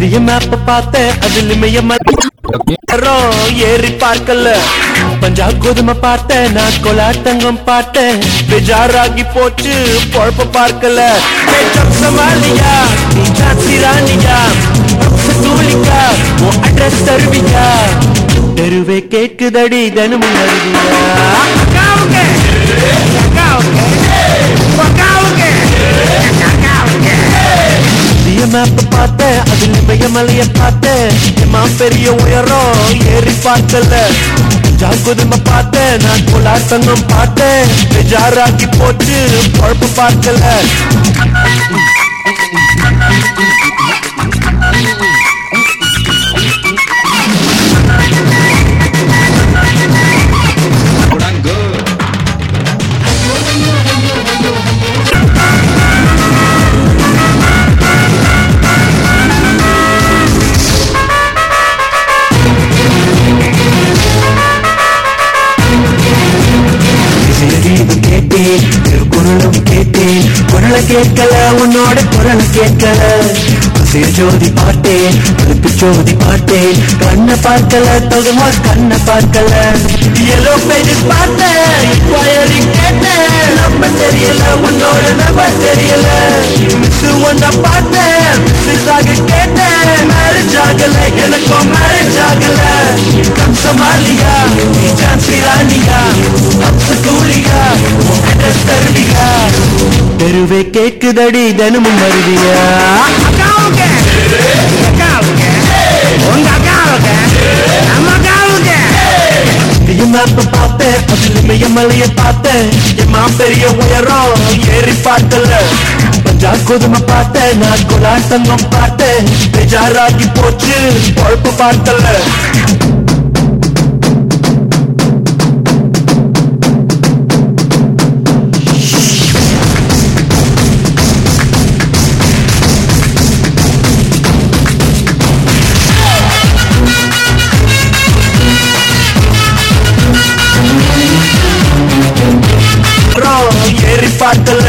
இந்திய மேப்ப பார்த்தேன் அதுல மையமரம் ஏறி பார்க்கல பஞ்சாப் கோதுமை பார்த்தேன் நான் கொலாட்டங்கம் பார்த்தேன் பெஜாராகி போச்சு பொழப்ப பார்க்கல பேச்சம் சமாளியா நீ சாட்சி ராணியா தூளிக்கா உன் அட்ரஸ் தருவியா தெருவே கேட்குதடி தினமும் வருவியா புதிய மேப்ப பார்த்தேன் அதில் இமயமலைய பார்த்தேன் எம்மா பெரிய உயரம் ஏறி பார்க்கல ஜாகுதுமை பார்த்தேன் நான் கோலார் தங்கம் பார்த்தேன் பெஜாராக்கி போச்சு பொழப்பு பார்க்கல இசையறிவு கேட்டேன் திருக்குறளும் கேட்டேன் குரலை கேட்கல உன்னோட குரலை கேட்கல சிறு ஜோதி பார்த்தேன் கருப்பு ஜோதி பார்த்தேன் கண்ணை பார்க்கல தொகுமா கண்ணை பார்க்கல எல்லோ பேஜஸ் பார்த்தேன் inquiry கேட்டேன் நம்ம தெரியல உன்னோட நம்ம தெரியல மிஸ் ஒன்ன பார்த்தேன் மிஸ் ஆக கேட்டேன் மேரேஜ் ஆகல எனக்கும் மேரேஜ் ஆகல கம்சமாலியா நீ ஜான்சி ராணியா கம்ச கூலியா அட்ரஸ் தருவியா தெருவே கேக்குதடி தினமும் வருவியா மேப்ப பார்த்தேன் அதுல மையமலைய பார்த்தேன் என் பெரிய உயரம் ஏறி பார்த்தல பஞ்சாப் கோதுமை பார்த்தேன் நான் குலாட்டங்கம் பார்த்தேன் பெஜாராகி போச்சு பொழப்பு பார்த்தல அப்புறம் ஏறி பார்த்தல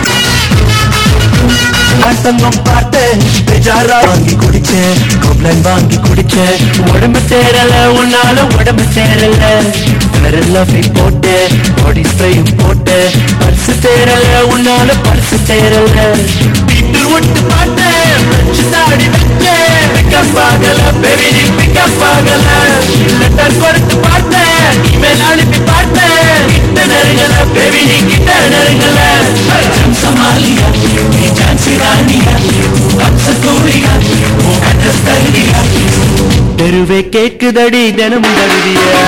ஆட்டங்கம் பார்த்தேன் பெஜாரா வாங்கி குடிச்சேன் கோப்லன் வாங்கி குடிச்சேன் உடம்பு சேரல உன்னால உடம்பு சேரல விரல்ல போட்டு பாடி ஸ்ப்ரேயும் போட்டு பர்சு சேரல உன்னால பர்சு சேரல வீட்டு விட்டு பார்த்தேன் ஃப்ரெஞ்சு தாடி வச்சேன் பிக்கப் ஆகல பெரிய பிக்கப் ஆகல லெட்டர் கொடுத்து பார்த்தேன் இமெயில் அனுப்பி பார்த்தேன் கிட்ட நெருங்கல பேபி நீ கிட்ட நெருங்கல சமாளியா நீ ஜான்சி ராணியா வம்ச கூலியா உன் அட்ரஸ் தருவியா தெருவே கேட்குதடி தினமும் தருவியா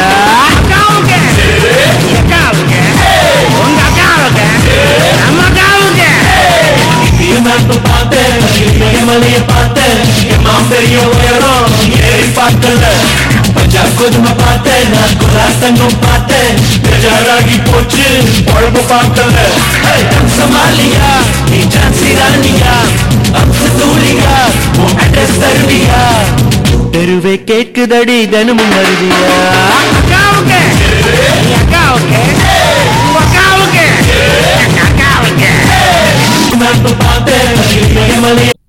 மேப்பு பார்த்தேன் இமயமலைய பார்த்தேன் என் பெரிய உயரம் ஏறி பார்க்கல பஞ்சாப் கோதுமை பார்த்தேன் நான் குலாசங்கம் பார்த்தேன் பெஜாராகி போச்சு பொழப்பு பார்க்கல சமாலியா நீ ஜான்சி ராணியா அம்ச தூளியா உன் அட்ரஸ் தருவியா தெருவே கேட்குதடி தினமும் வருவியா மேப்பு பார்த்தேன் இமயமலைய